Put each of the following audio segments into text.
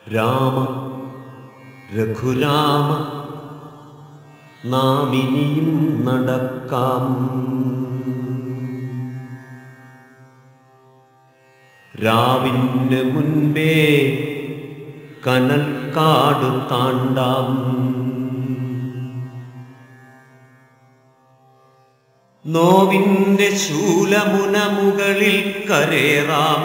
രാമ രഘുരാമ നാം ഇനിയും നടക്കാം രാവിന് മുൻപേ കനൽക്കാട് താണ്ടാം നോവിന്റെ ശൂലമുന മുകളിൽ കരേറാം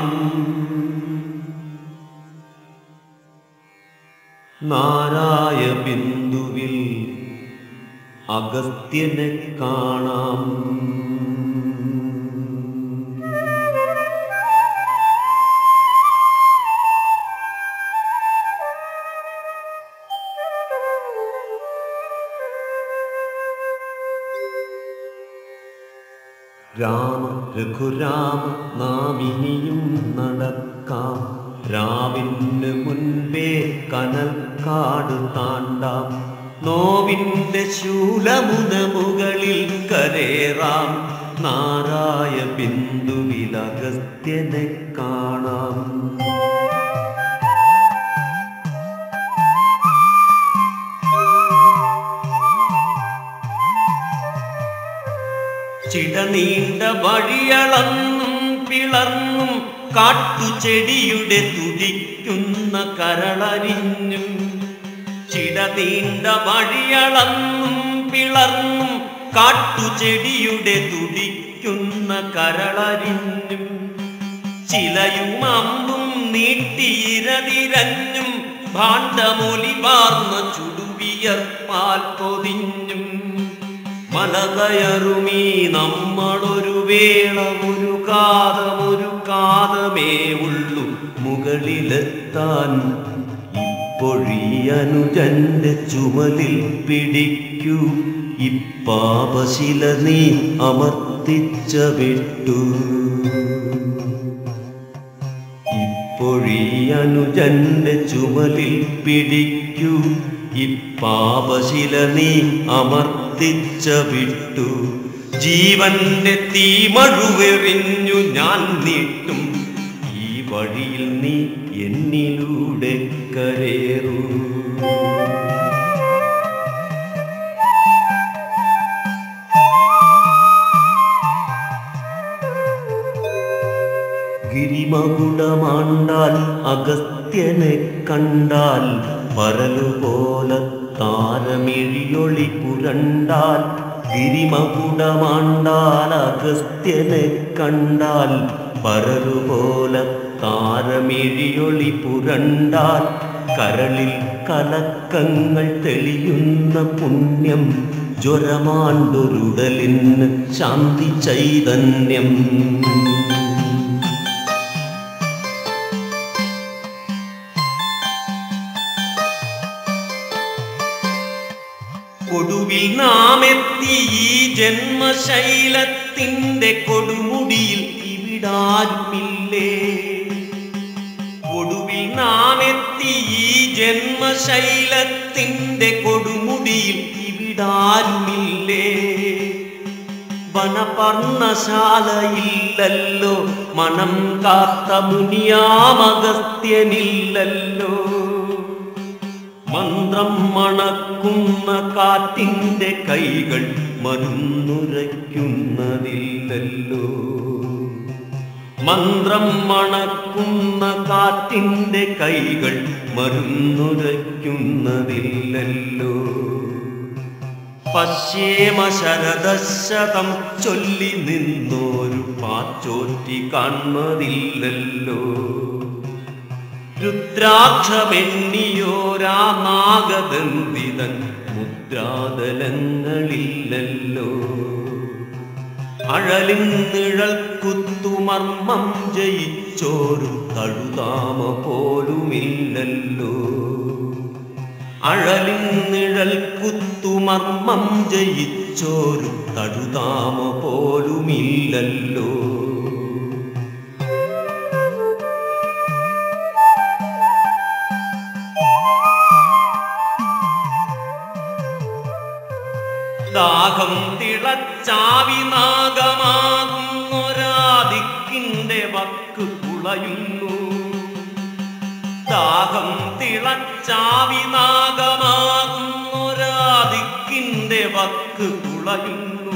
നാരായ ബിന്ദുവിൽ അഗസ്ത്യനെ കാണാം രാമ രഘുരാമ നാം ഇനിയും നടക്കാം രാവിന് മുൻപേ കനൽക്കാട് താണ്ടാം നോവിന്റെ ശൂലമുന മുകളിൽ കരേറാം നാരായ ബിന്ദുവിൽ അഗസ്ത്യനെ കാണാം ചിടനീണ്ട വഴിയളന്നും പിളർന്നും കാട്ടുചെടിയുടെ തുടിക്കുന്ന കരളരിഞ്ഞും ചിടനീണ്ട വഴിയളന്നും പിളർന്നും കാട്ടുചെടിയുടെ തുടിക്കുന്ന കരളരിഞ്ഞും ചിലയും അമ്പും നീട്ടിയിരതിരഞ്ഞും ഭാണ്ഡമൊലി പാർന്ന ചുടുവിയർപ്പാൽ പൊതിഞ്ഞും മലകയറുമീ നമ്മളൊരു വേള ഒരു കാതമൊരു കാതമേ ഉള്ളു മുകളിലെത്താൻ ഇപ്പൊഴീ അനുജന്റെ ചുമലിൽ പിടിക്കൂ ഇപ്പാപശില നീ അമർത്തിച്ച വിട്ടു ഇപ്പൊഴീ അനുജന്റെ ചുമലിൽ പിടിക്കൂ ഇപ്പാപശില നീ അമർത്തിച്ച വിട്ടു ജീവന്റെ തീമഴുവെറിഞ്ഞു ഞാൻ നീട്ടും ഈ വഴിയിൽ നീ എന്നിലൂടെ കരേറൂ ഗിരിമകുടമാണ്ടാൽ അഗസ്ത്യനെ കണ്ടാൽ പരലുപോലെ താരമിഴിയൊളി പുരണ്ടാൽ ഗിരിമകുടമാണ്ടാൽ അഗസ്ത്യനെ കണ്ടാൽ പരലുപോലെ താരമിഴിയൊളി പുരണ്ടാൽ കരളിൽ കലക്കങ്ങൾ തെളിയുന്ന പുണ്യം ജ്വരമാണ്ടൊരുടലിന് ശാന്തി ചൈതന്യം കൊടുവിൽ നാം എത്തി ഈ ജന്മശൈലത്തിന്റെ കൊടുമുടിയിൽ ഇവിടാരുമില്ലേ കൊടുവിൽ നാം എത്തി ഈ ജന്മശൈലത്തിന്റെ കൊടുമുടിയിൽ ഇവിടാരുമില്ലേ വനപർണശാലയില്ലല്ലോ മണം കാത്ത മുനിയാമഗസ്ത്യനില്ലല്ലോ മന്ത്രം മണക്കുന്ന കാറ്റിന്റെ കൈകൾ മരുന്നുരയ്ക്കുന്നതില്ലല്ലോ മന്ത്രം മണക്കുന്ന കാറ്റിന്റെ കൈകൾ മരുന്നുരയ്ക്കുന്നതില്ലല്ലോ പശ്ചേമ ശരദശതം ചൊല്ലി നിന്നോരു പാച്ചോറ്റി കാണുന്നതില്ലല്ലോ രുദ്രാക്ഷമെണ്ണിയോരാ നാഗബന്ധിതൻ മുദ്രാതലങ്ങളില്ലല്ലോ അഴലിൻ നിഴൽ കുത്തുമർമ്മം ജയിച്ചോരു തഴുതാമ പോലുമില്ലല്ലോ അഴലിൻ നിഴൽ കുത്തുമർമ്മം ജയിച്ചോരു തഴുതാമ പോലുമില്ലല്ലോ ദാഹം തിളച്ചാവി നാഗമാകുന്നൊരാദിക്കിന്റെ വക്ക് കുളയുന്നു ദാഹം തിളച്ചാവിനാഗമാകുന്നൊരാദിക്കിന്റെ വക്ക് കുളയുന്നു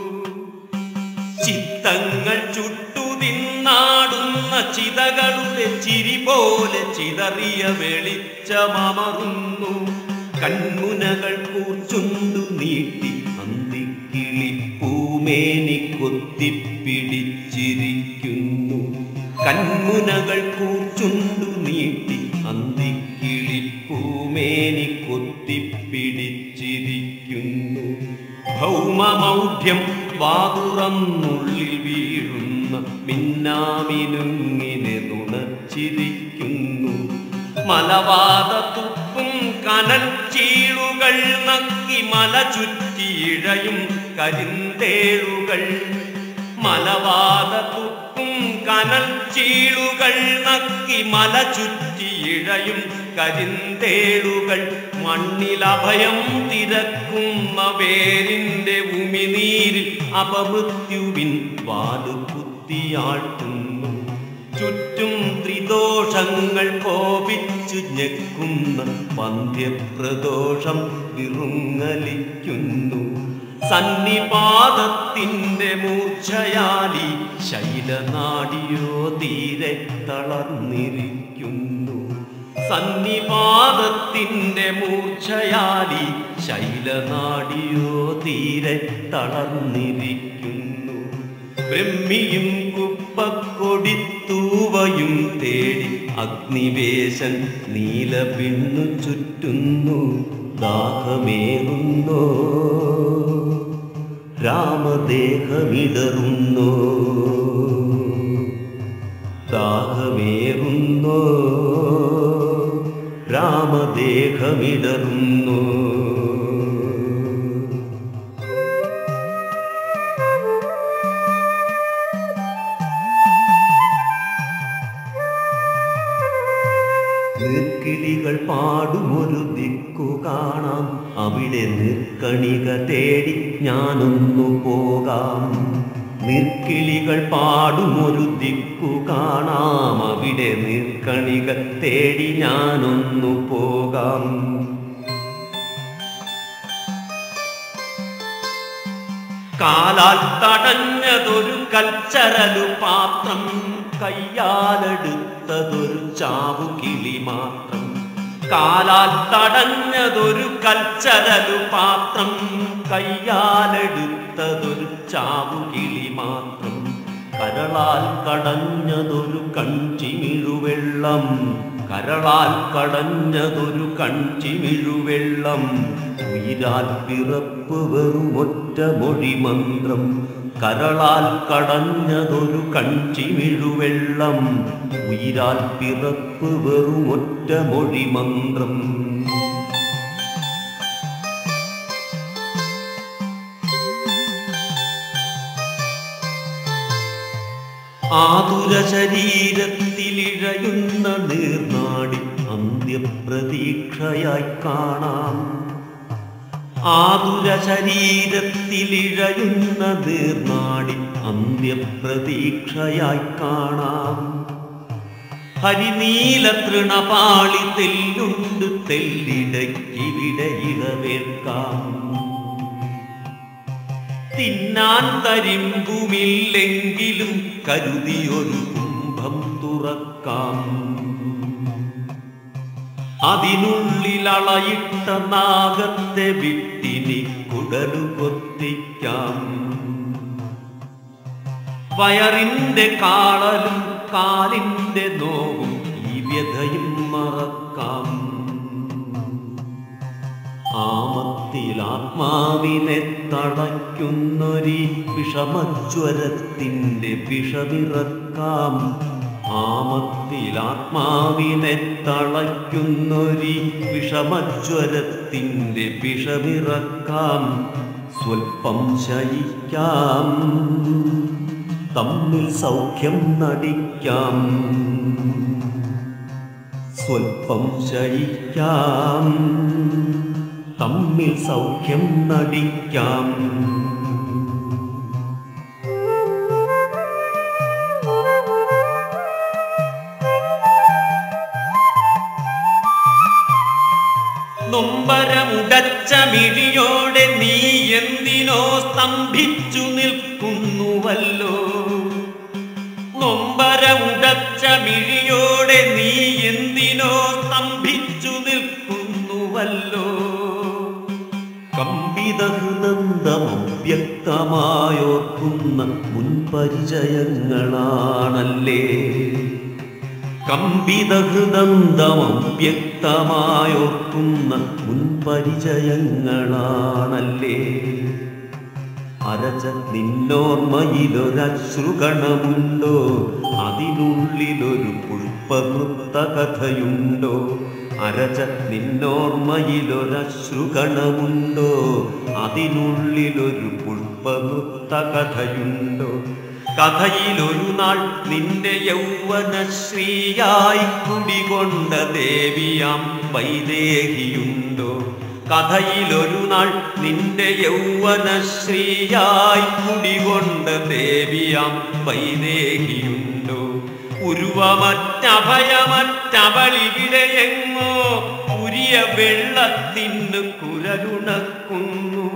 ചിത്തങ്ങൾ ചുട്ടു തിന്നാടുന്ന ചിതകളുടെ ചിരി പോലെ ചിതറിയ വെളിച്ചമറുന്നു കൺമുനകൾ കൂർച്ചുണ്ടു നീട്ടി അന്തിക്കിളി പൂമേനി കൊത്തിപ്പിടിച്ചിരിക്കുന്നു കൺമുനകൾ കൂർച്ചുണ്ടു നീട്ടി അന്തിക്കിളി പൂമേനി കൊത്തിപ്പിടിച്ചിരിക്കുന്നു ഭൗമമൗഢ്യം വാതുറന്നുള്ളിൽ വീഴുന്ന മിന്നാമിനുങ്ങിനെ നുണച്ചിരിക്കുന്നു മലവാത തുപ്പും കനൽ ചീളുകൾ നക്കി മല ചുറ്റിയിഴയും കരിന്തേളുകൾ മലവാത തുപ്പും കനൽ ചീളുകൾ നക്കി മല ചുറ്റിയിഴയും കരിന്തേളുകൾ മണ്ണിലഭയം തിരക്കുന്ന വേരിന്റെ ഉമിനീരിൽ അപമൃത്യുവിൻ വാല് കുത്തിയാട്ടുന്നു ചുറ്റും ത്രിദോഷങ്ങൾ കോപിച്ചു ഞെക്കുന്ന പന്ത്യപ്രദോഷം വിറുങ്ങലിക്കുന്നു സന്നിപാതത്തിന്റെ മൂർച്ഛയാലി ശൈലനാടിയോ തീരെ തളർന്നിരിക്കുന്നു സന്നിപാതത്തിന്റെ മൂർച്ഛയാലി ശൈലനാടിയോ തീരെ തളർന്നിരിക്കുന്നു ബ്രഹ്മിയും കുപ്പക്കൊടിത്തൂവയും തേടി അഗ്നിവേശൻ നീലപിണ്ണു ചുറ്റുന്നു ദാഹമേറുന്നോ രാമദേഹമിടറുന്നോ ദാഹമേറുന്നോ രാമദേഹമിടറുന്നോ നീർക്കിളികൾ പാടുമൊരു ദിക്കു കാണാം അവിടെ നീർക്കണിക തേടി ഞാനൊന്നു പോകാം നീർക്കിളികൾ പാടുമൊരു ദിക്കു കാണാം അവിടെ നീർക്കണിക തേടി ഞാനൊന്നു പോകാം കാലാൽ തടഞ്ഞതൊരു കൽച്ചരലു പാത്രം കയ്യാലെടുത്തതൊരു ചാവുകിളി മാത്രം കാലാൽ തടഞ്ഞതൊരു കൽച്ചരലു പാത്രം കയ്യാലെടുത്തതൊരു ചാവുകിളി മാത്രം കരളാൽ കടഞ്ഞതൊരു കൺചിമിഴുവെള്ളം കരളാൽ കടഞ്ഞതൊരു കൺചിമിഴുവെള്ളം ഉയിരാൽ പിറപ്പ് വെറും ഒറ്റ മൊഴി മന്ത്രം കരളാൽ കടഞ്ഞതൊരു കൺചിമിഴുവെള്ളം ഉയിരാൽ പിറപ്പ് വെറും ഒറ്റ മൊഴി മന്ത്രം ആതുര ശരീരത്തിലിഴയുന്ന നീർനാടി അന്ത്യപ്രതീക്ഷയായി കാണാം ആതുര ശരീരത്തിലിഴയുന്ന നീർനാടി അന്ത്യപ്രതീക്ഷയായി കാണാം ഹരിനീല തൃണപാളി തെല്ലുണ്ട് തെല്ലിടയ്ക്കിവിടെ ഇടവേൽക്കാം തിന്നാൻ തരിമ്പുമില്ലെങ്കിലും കരുതിയൊരു കുംഭം തുറക്കാം അതിനുള്ളിലളയിട്ട നാഗത്തെ വിട്ടിനി കുടലു കൊത്തിക്കാം വയറിന്റെ കാളലും കാലിന്റെ നോവും ഈ വ്യഥയും മറക്കാം ആമത്തിൽ ആത്മാവിനെ തളയ്ക്കുന്നൊരി വിഷമജ്വരത്തിൻ്റെ വിഷമിറക്കാം ആമത്തിൽ ആത്മാവിനെ തളയ്ക്കുന്നൊരി വിഷമജ്വരത്തിൻ്റെ വിഷമിറക്കാം സ്വൽപ്പം ശയിക്കാം തമ്മിൽ സൗഖ്യം നടിക്കാം സ്വൽപ്പം ശയിക്കാം തമ്മിൽ സൗഖ്യം നടിക്കാം ഉടച്ച മിഴിയോടെ നീ എന്തിനോ സ്തംഭിച്ചു നിൽക്കുന്നുവല്ലോ നൊമ്പര ഉടച്ച മിഴിയോടെ നീ എന്തിനോ സ്തംഭിച്ചു നിൽക്കുന്നുവല്ലോ കമ്പിത ഹൃദന്തമം വ്യക്തമായോർക്കുന്ന മുൻപരിചയങ്ങളാണല്ലേ കമ്പിത ഹൃദന്തമം വ്യക്തമായോർക്കുന്ന മുൻപരിചയങ്ങളാണല്ലേ അരച്ച നിന്നോർമ്മയിലൊരശ്രുകണമുണ്ടോ അതിനുള്ളിലൊരു പുഷ്പനൃത്ത കഥയുണ്ടോ അരച്ച നിന്നോർമ്മയിലൊരശ്രുകണമുണ്ടോ അതിനുള്ളിലൊരു പുഷ്പനൃത്ത കഥയുണ്ടോ കഥയിലൊരു നാൾ നിന്റെ യൗവന ശ്രീയായി കുടികൊണ്ട ദേവിയാം വൈദേഹിയുണ്ടോ കഥയിലൊരു നാൾ നിന്റെ യൗവന ശ്രീയായി കുടികൊണ്ട ദേവിയാം വൈദേഹിയുണ്ടോ ഉരുവമറ്റഭയമറ്റവളിവിടെയെങ്ങോ ഉരിയ വെള്ളത്തിന് കുരലുണക്കുന്നു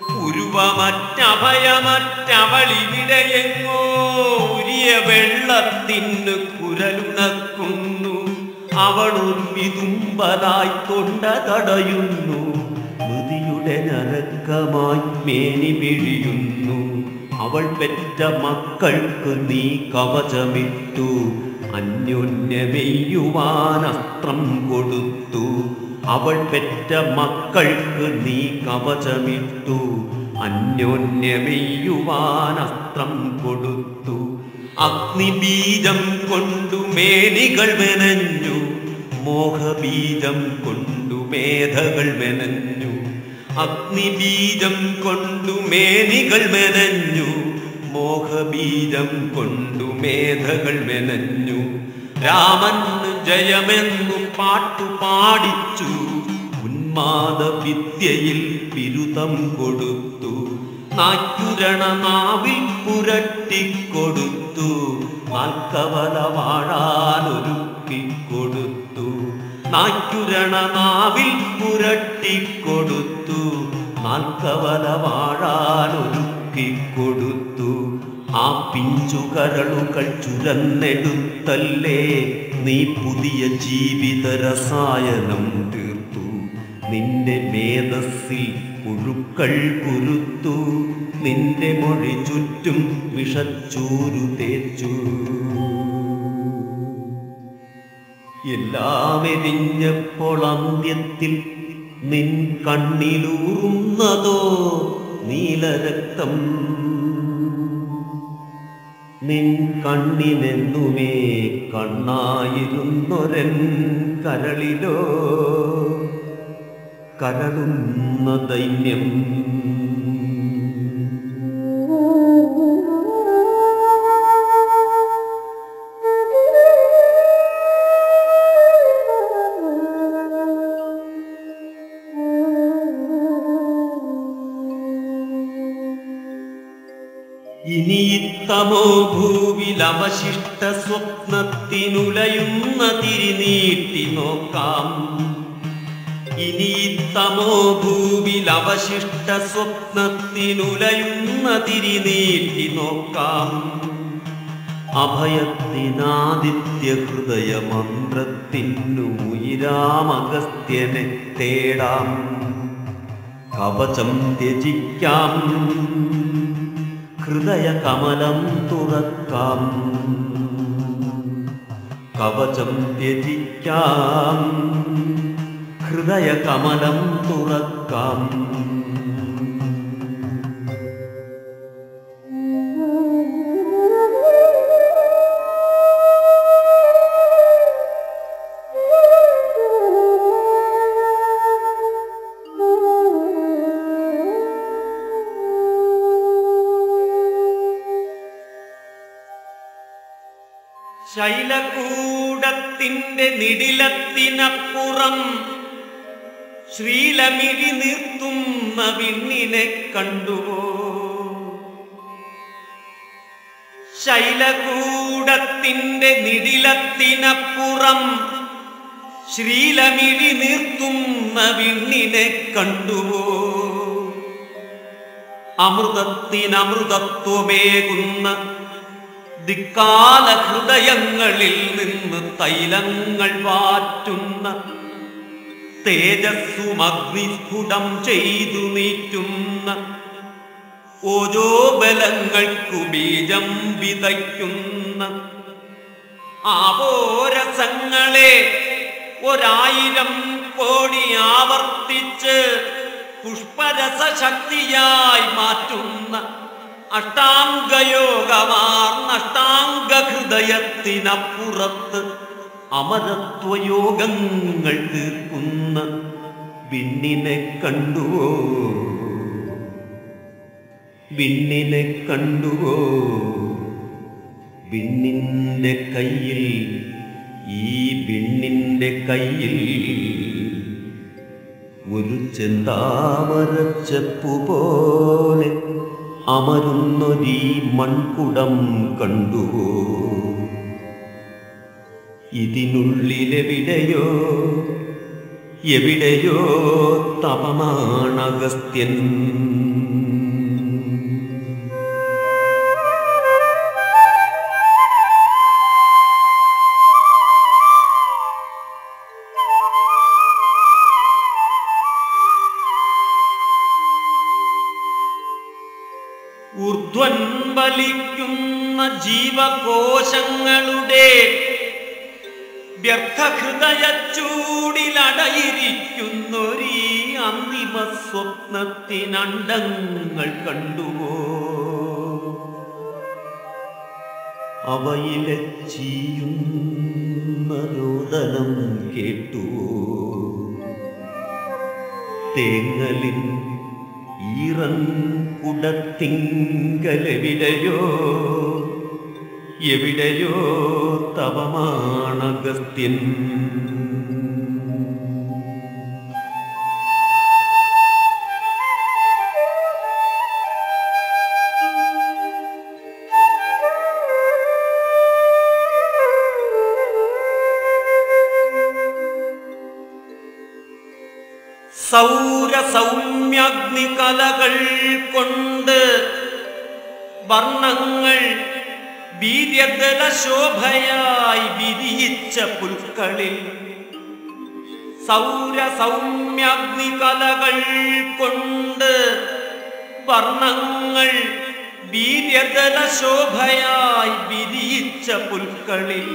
ഉരുവമറ്റഭയമറ്റവളിവിടെയെങ്ങോ ഉരിയ വെള്ളത്തിന് കുരലുണക്കുന്നു അവളൊരു വിതുമ്പലായി തൊണ്ട തടയുന്നു മൃതിയുടെ നരക്കമായി മേനി പിഴിയുന്നു അവൾ പെറ്റ മക്കൾക്ക് നീ കവചമിട്ടു അന്യോന്യമെയ്യുവാൻ അസ്ത്രം കൊടുത്തു അവൾ പെറ്റ മക്കൾക്ക് നീ കവചമിട്ടു അന്യോന്യമെയ്യുവാൻ അസ്ത്രം കൊടുത്തു അഗ്നിബീജം കൊണ്ടു മേനികൾ മെനഞ്ഞു മോഹബീജം കൊണ്ടു മേധകൾ മെനഞ്ഞു അഗ്നിബീജം കൊണ്ടു മേനികൾ മെനഞ്ഞു മോഹബീജം കൊണ്ടു മേധകൾ മെനഞ്ഞു രാമന് ജയമെന്നു പാട്ടു പാടിച്ചു ഉന്മാദ വിദ്യയിൽ ബിരുദം കൊടുത്തു നാറ്റുരണ നാവിൽ പുരട്ടിക്കൊടുത്തു നാൽക്കവല വാഴാനൊരുക്കി കൊടുത്തു നാറ്റുരണ നാവിൽ പുരട്ടിക്കൊടുത്തു നാൽക്കവല വാഴാനൊരുക്കി കൊടുത്തു ആ പിഞ്ചുകരളുകൾ ചുരന്നെടുത്തല്ലേ നീ പുതിയ ജീവിത രസായനം തീർത്തു നിന്റെ മേധസ്സിൽ പുഴുക്കൾ കുരുത്തു നിന്റെ മൊഴി ചുറ്റും വിഷച്ചൂരു തേച്ചു എല്ലാം എരിഞ്ഞപ്പോൾ അന്ത്യത്തിൽ നിൻ കണ്ണിലൂറുന്നതോ നീലരക്തം നിൻ കണ്ണിനെന്നുമേ കണ്ണായിരുന്നൊരൻ കരളിലോ കരളുന്ന ദൈന്യം ഇനിയിത്തമോ ഭൂവിൽ അവശിഷ്ട സ്വപ്നത്തിനുലയുന്ന തിരിനീട്ടി നോക്കാം ഇനിയിത്തമോ ഭൂവിൽ അവശിഷ്ട സ്വപ്നത്തിനുലയുന്ന തിരിനീട്ടി നോക്കാം അഭയത്തിനാദിത്യ ഹൃദയ മന്ത്രത്തിനു ഉയരാമഗസ്ത്യനെ തേടാം കവചം ത്യജിക്കാം ഹൃദയ കമലം തുറക്കാം കവചം ത്യജിക്കാം ഹൃദയ കമലം തുറക്കാം ശൈലകൂടത്തിന്റെ നിടിലത്തിനപ്പുറം ശ്രീലമിഴി നിർത്തുന്ന വിണ്ണിനെ കണ്ടുവോ ശൈലകൂടത്തിന്റെ നിടിലത്തിനപ്പുറം ശ്രീലമിഴി നീർത്തുന്ന വിണ്ണിനെ കണ്ടുവോ അമൃതത്തിനമൃതത്വമേകുന്ന ദിക്കാല ഹൃദയങ്ങളിൽ നിന്ന് തൈലങ്ങൾ വാറ്റുന്ന തേജസ്സും അഗ്നിസ്ഫുടം ചെയ്തു നീറ്റുന്ന ഓരോ ബലങ്ങൾക്കു ബീജം വിതയ്ക്കുന്ന ആവോരസങ്ങളെ ഒരായിരം കോടി ആവർത്തിച്ച് പുഷ്പരസ ശക്തിയായി മാറ്റുന്ന അഷ്ടാംഗയോഗമാർന്ന അഷ്ടാംഗ ഹൃദയത്തിനപ്പുറത്ത് അമരത്വയോഗങ്ങൾ തീർക്കുന്ന വിണ്ണിനെ കണ്ടുവോ വിണ്ണിനെ കണ്ടുവോ വിണ്ണിന്റെ കയ്യിൽ ഈ വിണ്ണിന്റെ കയ്യിൽ ഒരു ചെന്താമരച്ചെപ്പു പോലെ അമരുന്നൊരീ മൺകുടം കണ്ടുവോ ഇതിനുള്ളിലെവിടെയോ എവിടെയോ തപമാണഗസ്ത്യൻ ഊർധ്വൻ വലിക്കുന്ന ജീവകോശങ്ങളുടെ വ്യർത്ഥഹൃദയച്ചൂടിലടയിരിക്കുന്നൊരീ അന്തിമ സ്വപ്നത്തിനണ്ടങ്ങൾ കണ്ടുവോ അവയിലെ ചീയുന്ന രോദനം കേട്ടുവോ തേങ്ങലിൻ ഈറൻ കുടത്തിങ്കലെവിടെയോ എവിടെയോ തവമാണഗസ്ത്യൻ സൗരസൗമ്യാഗ്നി കലകൾ കൊണ്ട് വർണ്ണങ്ങൾ വീര്യദല ശോഭയായി വിരിയിച്ച പുൽക്കളിൽ സൗരസൗമ്യാഗ്നി കലകൾ കൊണ്ട് വർണ്ണങ്ങൾ വീര്യദല ശോഭയായി വിരിയിച്ച പുൽക്കളിൽ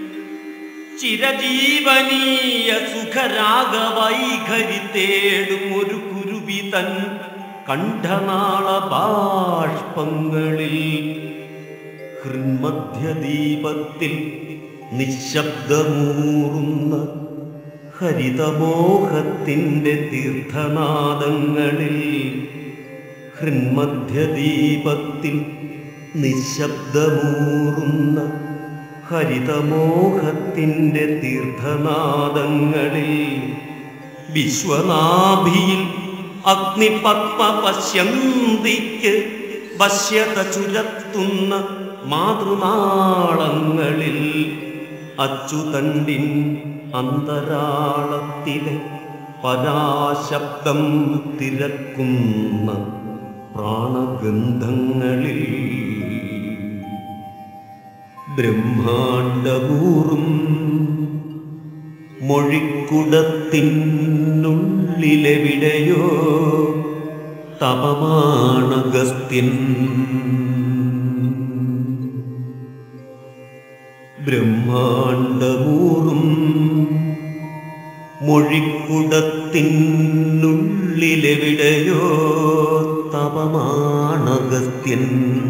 ചിരജീവനീയ സുഖരാഗവൈഖരി തേടും ഒരു കുരുവിതൻ കണ്ഠനാള ബാഷ്പങ്ങളിൽ ഹൃന്മധ്യദീപത്തിൽ നിശബ്ദമൂറുന്ന ഹരിതമോഹത്തിൻ്റെ തീർത്ഥനാദങ്ങളിൽ ഹൃന്മധ്യദീപത്തിൽ നിശബ്ദമൂറുന്ന ഹരിതമോഹത്തിൻ്റെ തീർത്ഥനാദങ്ങളിൽ വിശ്വനാഭിയിൽ അഗ്നിപത്മ പശ്യന്തിക്ക് വശ്യത ചുരത്തുന്ന മാതൃനാളങ്ങളിൽ അച്ചുതണ്ടിൻ അന്തരാളത്തിലെ പരാശബ്ദം തിരക്കുന്ന പ്രാണഗന്ധങ്ങളിൽ ബ്രഹ്മാണ്ടമൂറും മൊഴിക്കുടത്തിനുള്ളിലെവിടെയോ തപമാണഗസ്ത്യൻ ബ്രഹ്മാണ്ടമൂറും മൊഴിക്കുടത്തിനുള്ളിലെവിടെയോ തപമാണഗസ്ത്യൻ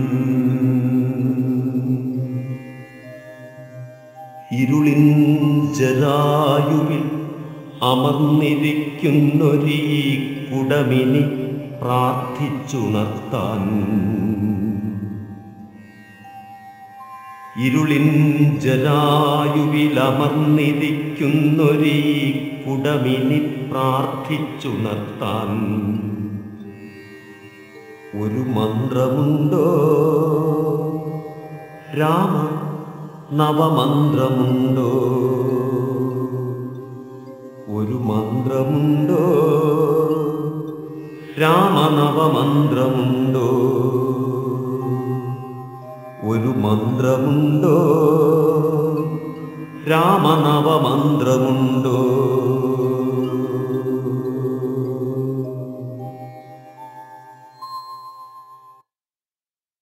ഇരുളിൻ ജലായുവിൽ അമർന്നിരിക്കുന്നൊരീ കുടമിനി പ്രാർത്ഥിച്ചുണർത്താൻ ഇരുളിൻ ജലായുവിൽ അമർന്നിരിക്കുന്നൊരീ കുടമിനി പ്രാർത്ഥിച്ചുണർത്താൻ ഒരു മന്ത്രമുണ്ടോ രാമ നവമന്ത്രമുണ്ടോ മന്ത്രമുണ്ടോ ഒരു മന്ത്രമുണ്ടോ രാമനവമന്ത്രമുണ്ടോ